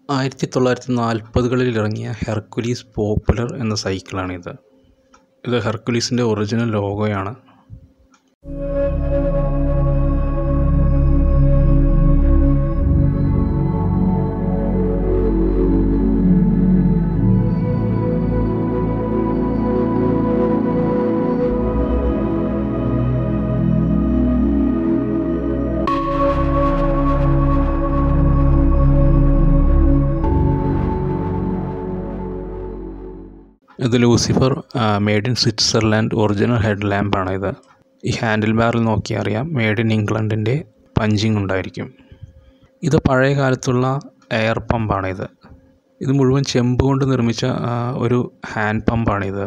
ആയിരത്തി തൊള്ളായിരത്തി നാൽപ്പതുകളിൽ ഇറങ്ങിയ ഹെർക്കുലീസ് പോപ്പുലർ എന്ന സൈക്കിളാണിത് ഇത് ഹെർക്കുലീസിൻ്റെ ഒറിജിനൽ ലോഗോയാണ് ഇത് Lucifer made in Switzerland original head ലാമ്പാണ് ഇത് ഈ ഹാൻഡിൽ ബാറിൽ നോക്കിയാൽ അറിയാം മെയ്ഡ് ഇൻ ഇംഗ്ലണ്ടിൻ്റെ പഞ്ചിങ് ഉണ്ടായിരിക്കും ഇത് പഴയ കാലത്തുള്ള എയർ പമ്പാണിത് ഇത് മുഴുവൻ ചെമ്പ് കൊണ്ട് നിർമ്മിച്ച ആ, ഒരു ഹാൻഡ് പമ്പാണിത്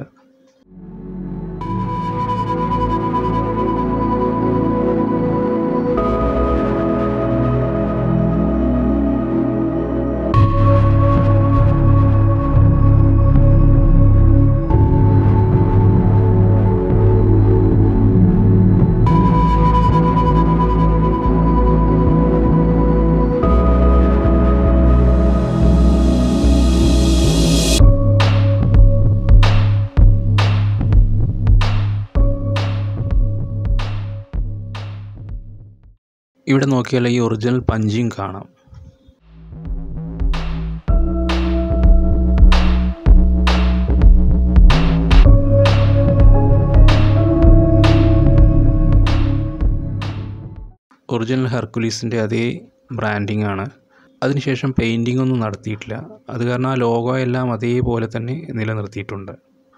ഇവിടെ നോക്കിയാൽ ഈ ഒറിജിനൽ പഞ്ചിങ് കാണാം ഒറിജിനൽ ഹെർക്കുലീസിൻ്റെ അതേ ബ്രാൻഡിങ് ആണ് അതിനുശേഷം പെയിൻറ്റിംഗ് ഒന്നും നടത്തിയിട്ടില്ല അത് കാരണം ആ ലോഗോ എല്ലാം അതേപോലെ തന്നെ നിലനിർത്തിയിട്ടുണ്ട്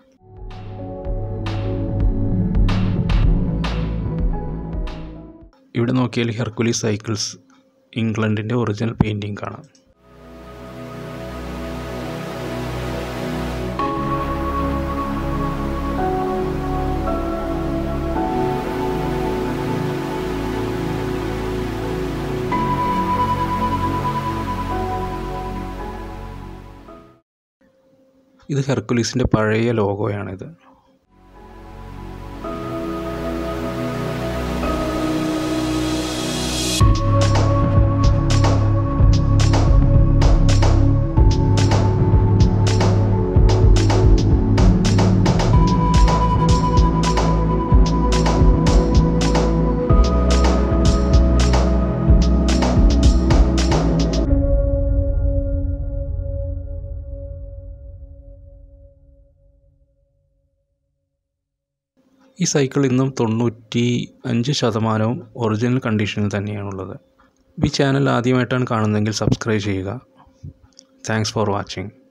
ഇവിടെ നോക്കിയാൽ ഹെർക്കുലീസ് സൈക്കിൾസ് ഇംഗ്ലണ്ടിൻ്റെ ഒറിജിനൽ പെയിൻറ്റിങ് കാണാം ഇത് ഹെർക്കുലീസിൻ്റെ പഴയ ലോഗോയാണിത് ഈ സൈക്കിൾ ഇന്നും തൊണ്ണൂറ്റി അഞ്ച് ശതമാനവും ഒറിജിനൽ കണ്ടീഷനിൽ തന്നെയാണുള്ളത് ഈ ചാനൽ ആദ്യമായിട്ടാണ് കാണുന്നതെങ്കിൽ സബ്സ്ക്രൈബ് ചെയ്യുക താങ്ക്സ് ഫോർ വാച്ചിങ്